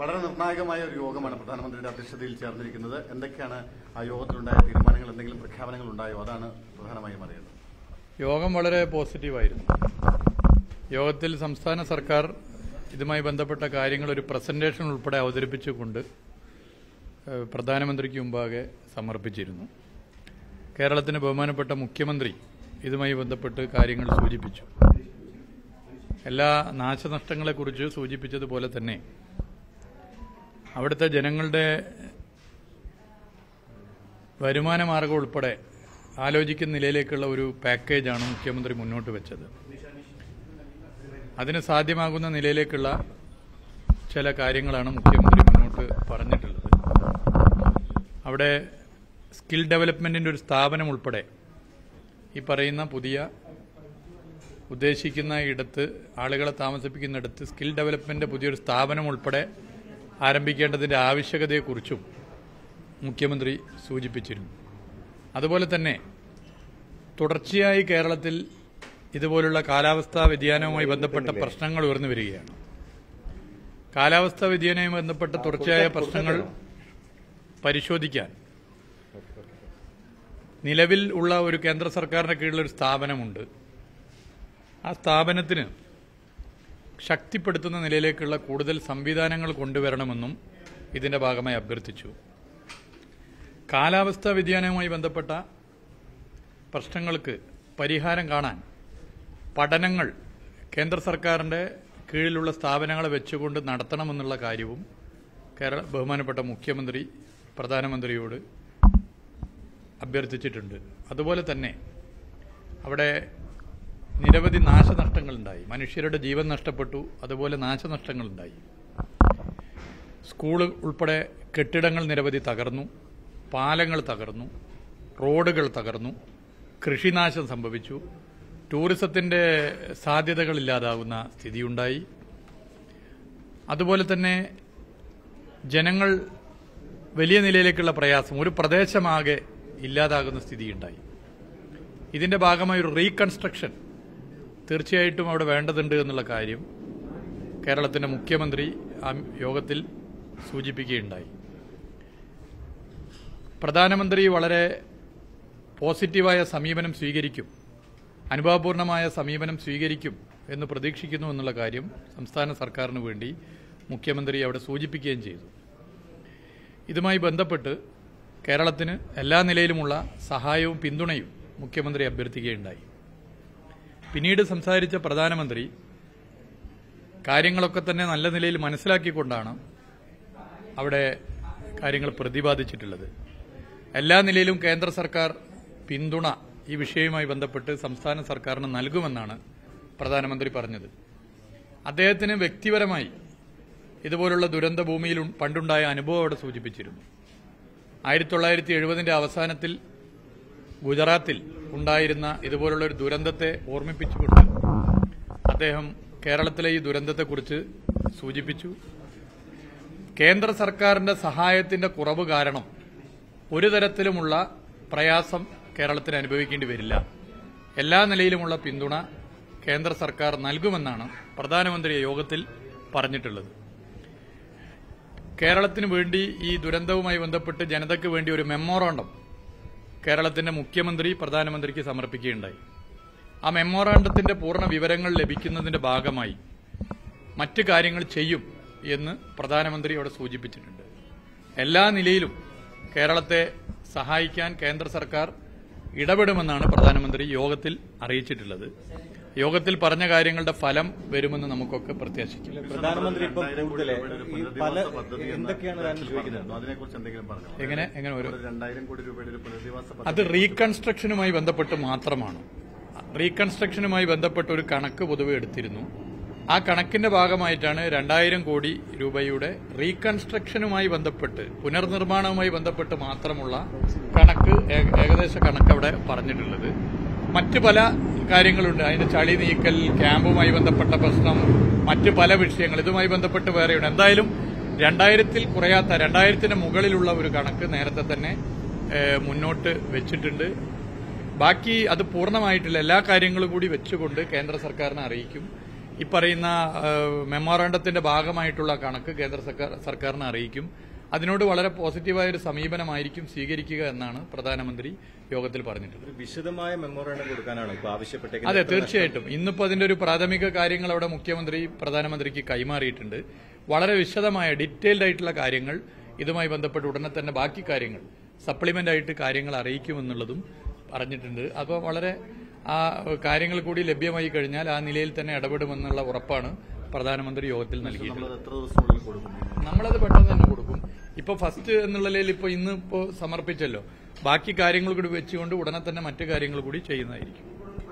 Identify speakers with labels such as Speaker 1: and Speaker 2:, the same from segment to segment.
Speaker 1: വളരെ നിർണായകമായ ഒരു യോഗമാണ് പ്രധാനമന്ത്രിയുടെ അധ്യക്ഷതയിൽ ചേർന്നിരിക്കുന്നത് എന്തൊക്കെയാണ് ആ യോഗത്തിലുണ്ടായ തീരുമാനങ്ങൾ എന്തെങ്കിലും പ്രഖ്യാപനങ്ങൾ ഉണ്ടായോ അതാണ് പ്രധാനമായും അറിയുന്നത്
Speaker 2: യോഗം വളരെ പോസിറ്റീവായിരുന്നു യോഗത്തിൽ സംസ്ഥാന സർക്കാർ ഇതുമായി ബന്ധപ്പെട്ട കാര്യങ്ങൾ ഒരു പ്രസന്റേഷൻ ഉൾപ്പെടെ അവതരിപ്പിച്ചുകൊണ്ട് ഏഹ്, പ്രധാനമന്ത്രിക്ക് മുമ്പാകെ സമർപ്പിച്ചിരുന്നു കേരളത്തിന് ബഹുമാനപ്പെട്ട മുഖ്യമന്ത്രി ഇതുമായി ബന്ധപ്പെട്ട് കാര്യങ്ങൾ സൂചിപ്പിച്ചു എല്ലാ നാശനഷ്ടങ്ങളെക്കുറിച്ച് സൂചിപ്പിച്ചതുപോലെ തന്നെ അവിടുത്തെ ജനങ്ങളുടെ വരുമാന മാർഗം ഉൾപ്പെടെ ആലോചിക്കുന്ന നിലയിലേക്കുള്ള ഒരു പാക്കേജാണ് മുഖ്യമന്ത്രി മുന്നോട്ട് വെച്ചത് അതിന് സാധ്യമാകുന്ന നിലയിലേക്കുള്ള ചില കാര്യങ്ങളാണ് മുഖ്യമന്ത്രി മുന്നോട്ട് പറഞ്ഞിട്ടുള്ളത് അവിടെ സ്കിൽ ഡെവലപ്മെന്റിന്റെ ഒരു സ്ഥാപനം ഉൾപ്പെടെ ഈ പറയുന്ന പുതിയ ഉദ്ദേശിക്കുന്ന ഇടത്ത് ആളുകളെ താമസിപ്പിക്കുന്നിടത്ത് സ്കിൽ ഡെവലപ്മെന്റ് പുതിയൊരു സ്ഥാപനം ഉൾപ്പെടെ ആരംഭിക്കേണ്ടതിന്റെ ആവശ്യകതയെക്കുറിച്ചും മുഖ്യമന്ത്രി സൂചിപ്പിച്ചിരുന്നു അതുപോലെ തന്നെ തുടർച്ചയായി കേരളത്തിൽ ഇതുപോലുള്ള കാലാവസ്ഥാ വ്യതിയാനവുമായി ബന്ധപ്പെട്ട പ്രശ്നങ്ങൾ ഉയർന്നു വരികയാണ് കാലാവസ്ഥാ വ്യതിയാനവുമായി ബന്ധപ്പെട്ട തുടർച്ചയായ പ്രശ്നങ്ങൾ പരിശോധിക്കാൻ നിലവിൽ ഉള്ള ഒരു കേന്ദ്ര സർക്കാരിന്റെ കീഴിലുള്ള ഒരു സ്ഥാപനമുണ്ട് ആ സ്ഥാപനത്തിന് ശക്തിപ്പെടുത്തുന്ന നിലയിലേക്കുള്ള കൂടുതൽ സംവിധാനങ്ങൾ കൊണ്ടുവരണമെന്നും ഇതിന്റെ ഭാഗമായി അഭ്യർത്ഥിച്ചു കാലാവസ്ഥാ വ്യതിയാനവുമായി ബന്ധപ്പെട്ട പ്രശ്നങ്ങൾക്ക് പരിഹാരം കാണാൻ പഠനങ്ങൾ കേന്ദ്ര സർക്കാരിന്റെ കീഴിലുള്ള സ്ഥാപനങ്ങളെ വെച്ചുകൊണ്ട് നടത്തണമെന്നുള്ള കാര്യവും കേരള ബഹുമാനപ്പെട്ട മുഖ്യമന്ത്രി പ്രധാനമന്ത്രിയോട് അഭ്യർത്ഥിച്ചിട്ടുണ്ട് അതുപോലെ തന്നെ അവിടെ നിരവധി നാശനഷ്ടങ്ങളുണ്ടായി മനുഷ്യരുടെ ജീവൻ നഷ്ടപ്പെട്ടു അതുപോലെ നാശനഷ്ടങ്ങളുണ്ടായി സ്കൂൾ ഉൾപ്പെടെ കെട്ടിടങ്ങൾ നിരവധി തകർന്നു പാലങ്ങൾ തകർന്നു റോഡുകൾ തകർന്നു കൃഷിനാശം സംഭവിച്ചു ടൂറിസത്തിന്റെ സാധ്യതകൾ ഇല്ലാതാകുന്ന സ്ഥിതിയുണ്ടായി അതുപോലെ തന്നെ ജനങ്ങൾ വലിയ നിലയിലേക്കുള്ള പ്രയാസം ഒരു പ്രദേശമാകെ ഇല്ലാതാകുന്ന സ്ഥിതിയുണ്ടായി ഇതിന്റെ ഭാഗമായി ഒരു റീകൺസ്ട്രക്ഷൻ തീർച്ചയായിട്ടും അവിടെ വേണ്ടതുണ്ട് എന്നുള്ള കാര്യം കേരളത്തിന്റെ മുഖ്യമന്ത്രി ആ യോഗത്തിൽ സൂചിപ്പിക്കുകയുണ്ടായി പ്രധാനമന്ത്രി വളരെ പോസിറ്റീവായ സമീപനം സ്വീകരിക്കും അനുഭാവപൂർണമായ സമീപനം സ്വീകരിക്കും എന്ന് പ്രതീക്ഷിക്കുന്നു എന്നുള്ള കാര്യം സംസ്ഥാന സർക്കാരിന് വേണ്ടി മുഖ്യമന്ത്രി അവിടെ സൂചിപ്പിക്കുകയും ചെയ്തു ഇതുമായി ബന്ധപ്പെട്ട് കേരളത്തിന് എല്ലാ നിലയിലുമുള്ള സഹായവും പിന്തുണയും മുഖ്യമന്ത്രി അഭ്യർത്ഥിക്കുകയുണ്ടായി പിന്നീട് സംസാരിച്ച പ്രധാനമന്ത്രി കാര്യങ്ങളൊക്കെ തന്നെ നല്ല നിലയിൽ മനസ്സിലാക്കിക്കൊണ്ടാണ് അവിടെ കാര്യങ്ങൾ പ്രതിപാദിച്ചിട്ടുള്ളത് എല്ലാ നിലയിലും കേന്ദ്ര സർക്കാർ പിന്തുണ ഈ വിഷയവുമായി ബന്ധപ്പെട്ട് സംസ്ഥാന സർക്കാരിന് നൽകുമെന്നാണ് പ്രധാനമന്ത്രി പറഞ്ഞത് അദ്ദേഹത്തിന് വ്യക്തിപരമായി ഇതുപോലുള്ള ദുരന്ത ഭൂമിയിൽ ഉ- പണ്ടുണ്ടായ അനുഭവം അവിടെ സൂചിപ്പിച്ചിരുന്നു ആയിരത്തി തൊള്ളായിരത്തി എഴുപതിന്റെ അവസാനത്തിൽ ഗുജറാത്തിൽ ഉണ്ടായിരുന്ന ഇതുപോലുള്ള ഒരു ദുരന്തത്തെ ഓർമ്മിപ്പിച്ചുകൊണ്ട് അദ്ദേഹം കേരളത്തിലെ ഈ ദുരന്തത്തെക്കുറിച്ച് സൂചിപ്പിച്ചു കേന്ദ്ര സർക്കാരിന്റെ സഹായത്തിന്റെ കുറവ് കാരണം ഒരു തരത്തിലുമുള്ള പ്രയാസം കേരളത്തിന് അനുഭവിക്കേണ്ടി വരില്ല എല്ലാ നിലയിലുമുള്ള പിന്തുണ കേന്ദ്ര സർക്കാർ നൽകുമെന്നാണ് പ്രധാനമന്ത്രി യോഗത്തിൽ പറഞ്ഞിട്ടുള്ളത് കേരളത്തിന് വേണ്ടി ഈ ദുരന്തവുമായി ബന്ധപ്പെട്ട് ജനതയ്ക്ക് വേണ്ടി ഒരു മെമ്മോറാണ്ടം കേരളത്തിന്റെ മുഖ്യമന്ത്രി പ്രധാനമന്ത്രിക്ക് സമർപ്പിക്കുകയുണ്ടായി ആ മെമ്മോറാണ്ടത്തിന്റെ പൂർണ്ണ വിവരങ്ങൾ ലഭിക്കുന്നതിന്റെ ഭാഗമായി മറ്റ് കാര്യങ്ങൾ ചെയ്യും എന്ന് പ്രധാനമന്ത്രി അവിടെ സൂചിപ്പിച്ചിട്ടുണ്ട് എല്ലാ നിലയിലും കേരളത്തെ സഹായിക്കാൻ കേന്ദ്ര സർക്കാർ ഇടപെടുമെന്നാണ് പ്രധാനമന്ത്രി യോഗത്തിൽ അറിയിച്ചിട്ടുള്ളത് യോഗത്തിൽ പറഞ്ഞ കാര്യങ്ങളുടെ ഫലം വരുമെന്ന് നമുക്കൊക്കെ പ്രത്യാശിക്കാം
Speaker 3: പ്രധാനമന്ത്രി ഇപ്പം
Speaker 1: രണ്ടായിരം കോടി
Speaker 3: കൂടുതൽ
Speaker 1: രൂപയുടെ ഒരു
Speaker 3: ഈ
Speaker 1: പുനരധിവാസ
Speaker 3: പല
Speaker 1: പദ്ധതി എന്ന്
Speaker 3: എന്തൊക്കെയാണ് താൻ
Speaker 1: കേരളത്തിൽ
Speaker 3: ചോദിക്കുന്നത്
Speaker 1: പറഞ്ഞിരുന്നു. അതിനെക്കുറിച്ച് എന്തെങ്കിലും പറഞ്ഞു
Speaker 2: എങ്ങനെ എങ്ങനെ ഒരു
Speaker 1: ഒരു രണ്ടായിരം കോടി രൂപയുടെ ഒരു പുനരധിവാസ
Speaker 2: അത്
Speaker 1: പദ്ധതി
Speaker 2: റീകൺസ്ട്രക്ഷനുമായി ബന്ധപ്പെട്ട് മാത്രമാണ് റീകൺസ്ട്രക്ഷനുമായി ബന്ധപ്പെട്ട ഒരു കണക്ക് പൊതുവെ എടുത്തിരുന്നു ആ കണക്കിന്റെ ഭാഗമായിട്ടാണ് രണ്ടായിരം കോടി രൂപയുടെ റീകൺസ്ട്രക്ഷനുമായി ബന്ധപ്പെട്ട് പുനർനിർമ്മാണവുമായി ബന്ധപ്പെട്ട് മാത്രമുള്ള കണക്ക് ഏ- ഏകദേശ കണക്ക് അവിടെ പറഞ്ഞിട്ടുള്ളത് മറ്റ് പല കാര്യങ്ങളുണ്ട് അതിന്റെ ചളി നീക്കൽ ക്യാമ്പുമായി ബന്ധപ്പെട്ട പ്രശ്നം മറ്റ് പല വിഷയങ്ങൾ ഇതുമായി ബന്ധപ്പെട്ട് വേറെയുണ്ട് എന്തായാലും രണ്ടായിരത്തിൽ കുറയാത്ത രണ്ടായിരത്തിന് മുകളിലുള്ള ഒരു കണക്ക് നേരത്തെ തന്നെ ഏഹ്, മുന്നോട്ട് വെച്ചിട്ടുണ്ട് ബാക്കി അത് പൂർണ്ണമായിട്ടില്ല എല്ലാ കാര്യങ്ങളും കൂടി വെച്ചുകൊണ്ട് കേന്ദ്ര സർക്കാരിനെ അറിയിക്കും ഈ പറയുന്ന ഏഹ്, മെമ്മോറാണ്ടത്തിന്റെ ഭാഗമായിട്ടുള്ള കണക്ക് കേന്ദ്ര സർക്കാർ സർക്കാരിനെ അറിയിക്കും അതിനോട് വളരെ പോസിറ്റീവായ ഒരു സമീപനമായിരിക്കും സ്വീകരിക്കുക എന്നാണ് പ്രധാനമന്ത്രി യോഗത്തിൽ പറഞ്ഞിട്ടുള്ളത്
Speaker 3: ഒരു വിശദമായ മെമ്മോറാണ്ടം കൊടുക്കാനാണ് ഇപ്പൊ ആവശ്യപ്പെട്ടേക്കുന്നത്
Speaker 2: അതെ
Speaker 3: എത്ര
Speaker 2: തീർച്ചയായിട്ടും ഇന്നിപ്പോ അതിന്റെ ഒരു പ്രാഥമിക കാര്യങ്ങൾ അവിടെ മുഖ്യമന്ത്രി പ്രധാനമന്ത്രിക്ക് കൈമാറിയിട്ടുണ്ട് വളരെ വിശദമായ ഡീറ്റെയിൽഡ് ആയിട്ടുള്ള കാര്യങ്ങൾ ഇതുമായി ബന്ധപ്പെട്ട് ഉടനെ തന്നെ ബാക്കി കാര്യങ്ങൾ സപ്ലിമെന്റ് ആയിട്ട് കാര്യങ്ങൾ അറിയിക്കുമെന്നുള്ളതും പറഞ്ഞിട്ടുണ്ട് അപ്പോൾ വളരെ ആ കാര്യങ്ങൾ കൂടി ലഭ്യമായി കഴിഞ്ഞാൽ ആ നിലയിൽ തന്നെ ഇടപെടുമെന്നുള്ള ഉറപ്പാണ് പ്രധാനമന്ത്രി യോഗത്തിൽ നൽകിയിട്ടുള്ളത്
Speaker 1: നമ്മൾ എത്ര ദിവസത്തിനുള്ളിൽ കൊടുക്കും
Speaker 2: നമ്മളത് പെട്ടെന്ന് തന്നെ കൊടുക്കും ഇപ്പൊ ഫസ്റ്റ് എന്നുള്ള നിലയിൽ ഇപ്പൊ ഇന്ന് ഇപ്പോ സമർപ്പിച്ചല്ലോ ബാക്കി കാര്യങ്ങൾ കൂടി വെച്ചുകൊണ്ട് ഉടനെ തന്നെ മറ്റു കാര്യങ്ങൾ കൂടി ചെയ്യുന്നതായിരിക്കും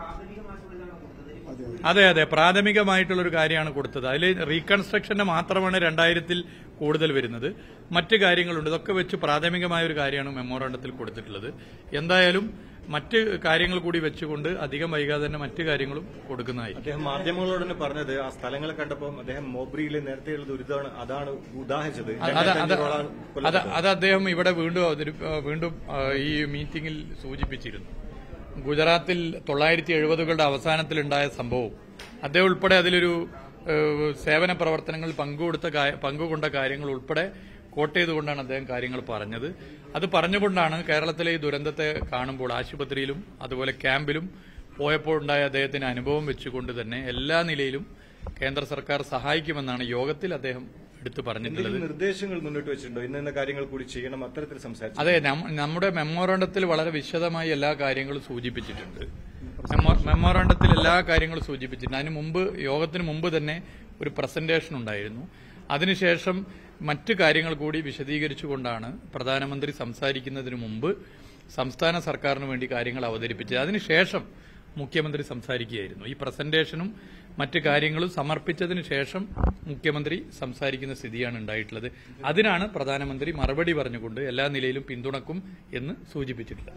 Speaker 2: അതെ അതെ പ്രാഥമികമായിട്ടുള്ള ഒരു കാര്യമാണ് കൊടുത്തത് അതിൽ റീകൺസ്ട്രക്ഷന്റെ മാത്രമാണ് രണ്ടായിരത്തിൽ കൂടുതൽ വരുന്നത് മറ്റ് കാര്യങ്ങളുണ്ട് ഇതൊക്കെ വെച്ച് പ്രാഥമികമായ ഒരു കാര്യമാണ് മെമ്മോറാണ്ടത്തിൽ കൊടുത്തിട്ടുള്ളത് എന്തായാലും മറ്റ് കാര്യങ്ങൾ കൂടി വെച്ചുകൊണ്ട് അധികം വൈകാതെ തന്നെ മറ്റു കാര്യങ്ങളും കൊടുക്കുന്നതായിരിക്കും
Speaker 3: അദ്ദേഹം മാധ്യമങ്ങളോട് തന്നെ പറഞ്ഞത് ആ സ്ഥലങ്ങൾ കണ്ടപ്പോൾ അദ്ദേഹം മോബ്രിയിൽ നേരത്തെയുള്ള ദുരിതമാണ് അതാണ് ഉദാഹരിച്ചത്
Speaker 2: അത് അത് അത്
Speaker 3: രണ്ടായിരത്തഞ്ഞൂറോളം
Speaker 2: അത്
Speaker 3: കൊല്ലപ്പെട്ടു.
Speaker 2: അത് അദ്ദേഹം ഇവിടെ വീണ്ടും അവതരി ആ, വീണ്ടും ആ, ഈ മീറ്റിംഗിൽ സൂചിപ്പിച്ചിരുന്നു ഗുജറാത്തിൽ തൊള്ളായിരത്തി എഴുപതുകളുടെ അവസാനത്തിലുണ്ടായ സംഭവം അദ്ദേഹം ഉൾപ്പെടെ അതിലൊരു ഏഹ്, സേവന പ്രവർത്തനങ്ങളിൽ പങ്കുകൊടുത്ത കാ- പങ്കുകൊണ്ട കാര്യങ്ങൾ ഉൾപ്പെടെ കോട്ട് ചെയ്തുകൊണ്ടാണ് അദ്ദേഹം കാര്യങ്ങൾ പറഞ്ഞത് അത് പറഞ്ഞുകൊണ്ടാണ് കേരളത്തിലെ ഈ ദുരന്തത്തെ കാണുമ്പോൾ ആശുപത്രിയിലും അതുപോലെ ക്യാമ്പിലും പോയപ്പോൾ ഉണ്ടായ അദ്ദേഹത്തിന്റെ അനുഭവം വെച്ചുകൊണ്ട് തന്നെ എല്ലാ നിലയിലും കേന്ദ്ര സർക്കാർ സഹായിക്കുമെന്നാണ് യോഗത്തിൽ അദ്ദേഹം എടുത്തു പറഞ്ഞിട്ടുള്ളത്
Speaker 3: എന്തെങ്കിലും നിർദ്ദേശങ്ങൾ മുന്നോട്ട് വെച്ചിട്ടുണ്ടോ ഇന്ന ഇന്ന കാര്യങ്ങൾ കൂടി ചെയ്യണം അത്തരത്തിൽ സംസാരിച്ചു
Speaker 2: അതെ നം- നമ്മുടെ മെമ്മോറാണ്ടത്തിൽ വളരെ വിശദമായി എല്ലാ കാര്യങ്ങളും സൂചിപ്പിച്ചിട്ടുണ്ട് മെമ്മോ- മെമ്മോറാണ്ടത്തിൽ എല്ലാ കാര്യങ്ങളും സൂചിപ്പിച്ചിട്ടുണ്ട് അതിന് മുമ്പ് യോഗത്തിന് മുമ്പ് തന്നെ ഒരു പ്രസന്റേഷൻ ഉണ്ടായിരുന്നു അതിനുശേഷം മറ്റു കാര്യങ്ങൾ കൂടി വിശദീകരിച്ചുകൊണ്ടാണ് പ്രധാനമന്ത്രി സംസാരിക്കുന്നതിന് മുമ്പ് സംസ്ഥാന സർക്കാരിന് വേണ്ടി കാര്യങ്ങൾ അവതരിപ്പിച്ചത് അതിനുശേഷം മുഖ്യമന്ത്രി സംസാരിക്കുകയായിരുന്നു ഈ പ്രസന്റേഷനും മറ്റു കാര്യങ്ങളും സമർപ്പിച്ചതിന് ശേഷം മുഖ്യമന്ത്രി സംസാരിക്കുന്ന സ്ഥിതിയാണ് ഉണ്ടായിട്ടുള്ളത് അതിനാണ് പ്രധാനമന്ത്രി മറുപടി പറഞ്ഞുകൊണ്ട് എല്ലാ നിലയിലും പിന്തുണക്കും എന്ന് സൂചിപ്പിച്ചിട്ടുള്ളത്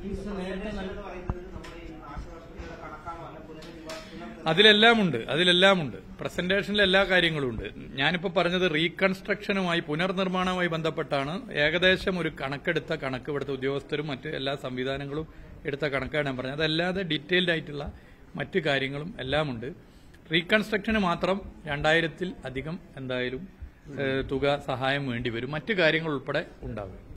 Speaker 2: അതിലെല്ലാം ഉണ്ട് അതിലെല്ലാം ഉണ്ട് പ്രസന്റേഷനിൽ എല്ലാ കാര്യങ്ങളും ഉണ്ട് ഞാനിപ്പോ പറഞ്ഞത് റീകൺസ്ട്രക്ഷനുമായി പുനർനിർമ്മാണവുമായി ബന്ധപ്പെട്ടാണ് ഏകദേശം ഒരു കണക്കെടുത്ത കണക്ക് ഇവിടുത്തെ ഉദ്യോഗസ്ഥരും മറ്റ് എല്ലാ സംവിധാനങ്ങളും എടുത്ത കണക്കാണ് ഞാൻ പറഞ്ഞത് അതല്ലാതെ ഡീറ്റെയിൽഡ് ആയിട്ടുള്ള മറ്റു കാര്യങ്ങളും എല്ലാം ഉണ്ട് റീകൺസ്ട്രക്ഷന് മാത്രം രണ്ടായിരത്തിൽ അധികം എന്തായാലും ഏഹ്, തുക സഹായം വേണ്ടിവരും മറ്റു കാര്യങ്ങൾ ഉൾപ്പെടെ ഉണ്ടാകും